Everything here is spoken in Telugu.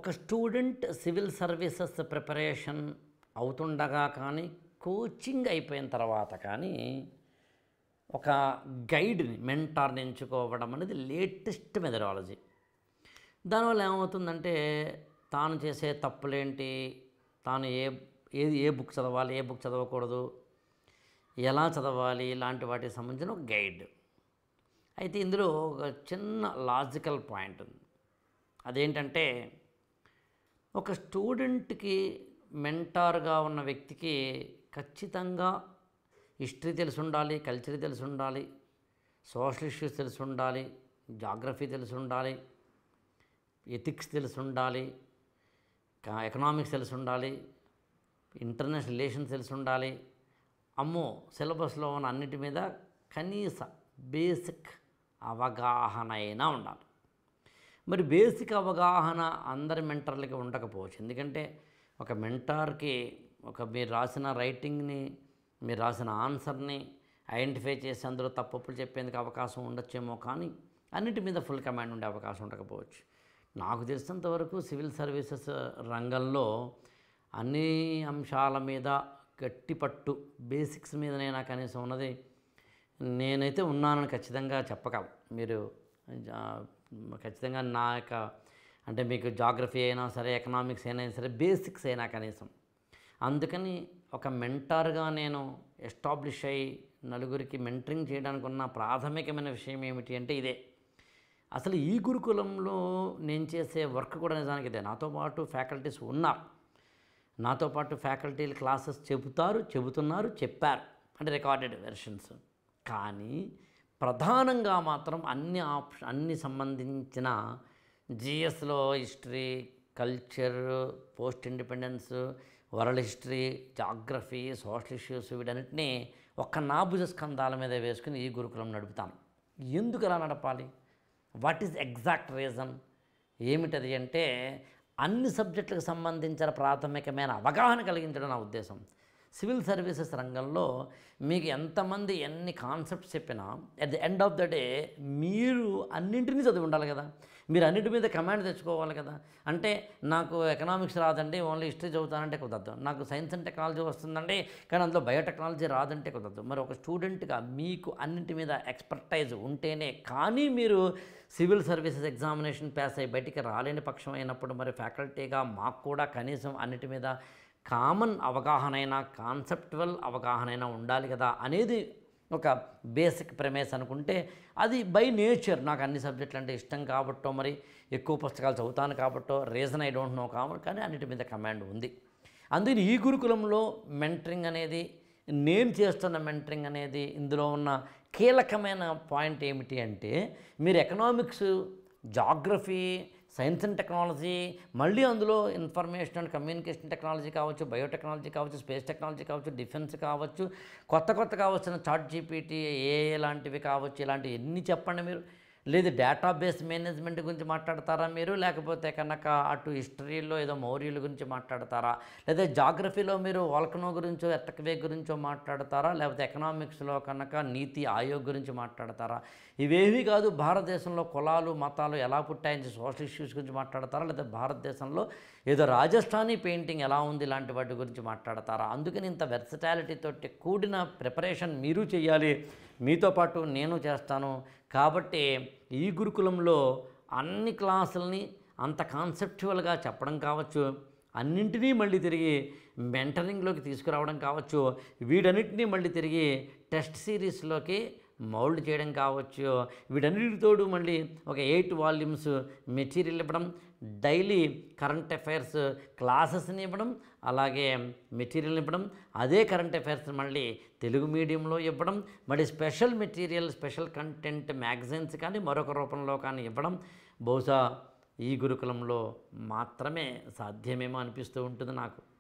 ఒక స్టూడెంట్ సివిల్ సర్వీసెస్ ప్రిపరేషన్ అవుతుండగా కానీ కోచింగ్ అయిపోయిన తర్వాత కానీ ఒక గైడ్ని మెంటార్ని ఎంచుకోవడం అనేది లేటెస్ట్ మెథడాలజీ దానివల్ల ఏమవుతుందంటే తాను చేసే తప్పులేంటి తాను ఏ ఏది ఏ బుక్ చదవాలి ఏ బుక్ చదవకూడదు ఎలా చదవాలి ఇలాంటి వాటికి సంబంధించిన ఒక గైడ్ అయితే ఇందులో ఒక చిన్న లాజికల్ పాయింట్ ఉంది అదేంటంటే ఒక స్టూడెంట్కి మెంటార్గా ఉన్న వ్యక్తికి ఖచ్చితంగా హిస్టరీ తెలిసి ఉండాలి కల్చర్ తెలిసి ఉండాలి సోషల్ ఇష్యూస్ తెలిసి ఉండాలి జాగ్రఫీ తెలిసి ఉండాలి ఎథిక్స్ తెలిసి ఉండాలి ఎకనామిక్స్ తెలిసి ఉండాలి ఇంటర్నేషనల్ రిలేషన్స్ తెలిసి ఉండాలి అమ్మో సిలబస్లో ఉన్న అన్నిటి మీద కనీస బేసిక్ అవగాహన అయినా ఉండాలి మరి బేసిక్ అవగాహన అందరి మెంటర్లకి ఉండకపోవచ్చు ఎందుకంటే ఒక మెంటార్కి ఒక మీరు రాసిన రైటింగ్ని మీరు రాసిన ఆన్సర్ని ఐడెంటిఫై చేసి అందులో తప్పులు చెప్పేందుకు అవకాశం ఉండొచ్చేమో కానీ అన్నిటి మీద ఫుల్ కమాండ్ ఉండే అవకాశం ఉండకపోవచ్చు నాకు తెలిసినంత వరకు సివిల్ సర్వీసెస్ రంగంలో అన్ని అంశాల మీద గట్టి పట్టు బేసిక్స్ మీదనైనా కనీసం ఉన్నది నేనైతే ఉన్నానని ఖచ్చితంగా చెప్పగలను మీరు జా- ఖచ్చితంగా నా యొక్క అంటే మీకు జాగ్రఫీ అయినా సరే ఎకనామిక్స్ అయినా సరే బేసిక్స్ అయినా కనీసం అందుకని ఒక మెంటార్గా నేను ఎస్టాబ్లిష్ అయ్యి నలుగురికి మెంటరింగ్ చేయడానికి ఉన్న ప్రాథమికమైన విషయం ఏమిటి అంటే ఇదే అసలు ఈ గురుకులంలో నేను చేసే వర్క్ కూడా నిజానికి ఇదే నాతో పాటు ఫ్యాకల్టీస్ ఉన్నారు నాతో పాటు ఫ్యాకల్టీలు క్లాసెస్ చెబుతారు చెబుతున్నారు చెప్పారు అంటే రికార్డెడ్ వెర్షన్స్ కానీ ప్రధానంగా మాత్రం అన్ని ఆప్షన్ అన్ని సంబంధించిన జిఎస్లో history culture post independence world history geography social issues వీటన్నిటినీ ఒక్క నాభుజ స్కంధాల మీద వేసుకుని ఈ గురుకులం నడుపుతాను ఎందుకు అలా నడపాలి వాట్ ఈజ్ ఎగ్జాక్ట్ రీజన్ ఏమిటది అంటే అన్ని సబ్జెక్టులకు సంబంధించిన ప్రాథమికమైన అవగాహన కలిగించడం నా ఉద్దేశం సివిల్ సర్వీసెస్ రంగంలో మీకు ఎంతమంది ఎన్ని కాన్సెప్ట్స్ చెప్పినా at the end of the day మీరు అన్నింటినీ చదివి ఉండాలి కదా మీరు అన్నింటి మీద కమాండ్ తెచ్చుకోవాలి కదా అంటే నాకు ఎకనామిక్స్ రాదండి ఓన్లీ హిస్టరీ చదువుతానంటే కుదరదు నాకు సైన్స్ అండ్ టెక్నాలజీ వస్తుందండి కానీ అందులో బయోటెక్నాలజీ రాదంటే కుదరదు మరి ఒక స్టూడెంట్గా మీకు అన్నింటి మీద ఎక్స్పర్టైజ్ ఉంటేనే కానీ మీరు సివిల్ సర్వీసెస్ ఎగ్జామినేషన్ పాస్ అయ్యి బయటికి రాలేని పక్షం అయినప్పుడు మరి ఫ్యాకల్టీగా మాకు కూడా కనీసం అన్నిటి మీద కామన్ అవగాహన అయినా కాన్సెప్టువల్ అవగాహన అయినా ఉండాలి కదా అనేది ఒక బేసిక్ ప్రెమేస్ అనుకుంటే అది బై నేచర్ నాకు అన్ని సబ్జెక్టులు అంటే ఇష్టం కాబట్టో మరి ఎక్కువ పుస్తకాలు చదువుతాను కాబట్టో రీజన్ ఐ డోంట్ నో కాబట్టి కానీ అన్నిటి మీద కమాండ్ ఉంది అందుకని ఈ గురుకులంలో మెంటరింగ్ అనేది నేను చేస్తున్న మెంటరింగ్ అనేది ఇందులో ఉన్న కీలకమైన పాయింట్ ఏమిటి అంటే మీరు economics geography science and technology మళ్ళీ అందులో ఇన్ఫర్మేషన్ అండ్ కమ్యూనికేషన్ టెక్నాలజీ కావచ్చు బయోటెక్నాలజీ కావచ్చు స్పేస్ టెక్నాలజీ కావచ్చు డిఫెన్స్ కావచ్చు కొత్త కొత్తగా వచ్చిన చాట్ జీపీటీ ఏ లాంటివి కావచ్చు ఇలాంటివి ఎన్ని చెప్పండి మీరు లేదు డేటాబేస్ మేనేజ్మెంట్ గురించి మాట్లాడతారా మీరు లేకపోతే కనుక అటు హిస్టరీలో ఏదో మౌర్యుల గురించి మాట్లాడతారా లేదా జాగ్రఫీలో మీరు వాల్కనో గురించో ఎత్తకవే గురించో మాట్లాడతారా లేకపోతే ఎకనామిక్స్లో కనుక నీతి ఆయోగ్ గురించి మాట్లాడతారా ఇవేవి కాదు భారతదేశంలో కులాలు మతాలు ఎలా పుట్టాయని సోషల్ ఇష్యూస్ గురించి మాట్లాడతారా లేదా భారతదేశంలో ఏదో రాజస్థానీ పెయింటింగ్ ఎలా ఉంది ఇలాంటి వాటి గురించి మాట్లాడతారా అందుకని ఇంత వెర్సటాలిటీతో కూడిన ప్రిపరేషన్ మీరు చేయాలి మీతో పాటు నేను చేస్తాను కాబట్టి ఈ గురుకులంలో అన్ని క్లాసులని అంత కాన్సెప్చువల్గా చెప్పడం కావచ్చు అన్నింటినీ మళ్ళీ తిరిగి మెంటరింగ్లోకి తీసుకురావడం కావచ్చు వీటన్నిటినీ మళ్ళీ తిరిగి టెస్ట్ సిరీస్లోకి మౌల్డ్ చేయడం కావచ్చు వీటన్నిటితోడు మళ్ళీ ఒక ఎయిట్ వాల్యూమ్స్ మెటీరియల్ ఇవ్వడం డైలీ కరెంట్ అఫైర్స్ క్లాసెస్ని ఇవ్వడం అలాగే మెటీరియల్ ఇవ్వడం అదే కరెంట్ అఫైర్స్ మళ్ళీ తెలుగు మీడియంలో ఇవ్వడం మళ్ళీ special material special content magazines కానీ మరొక రూపంలో కానీ ఇవ్వడం బహుశా ఈ గురుకులంలో మాత్రమే సాధ్యమేమో అనిపిస్తూ ఉంటుంది నాకు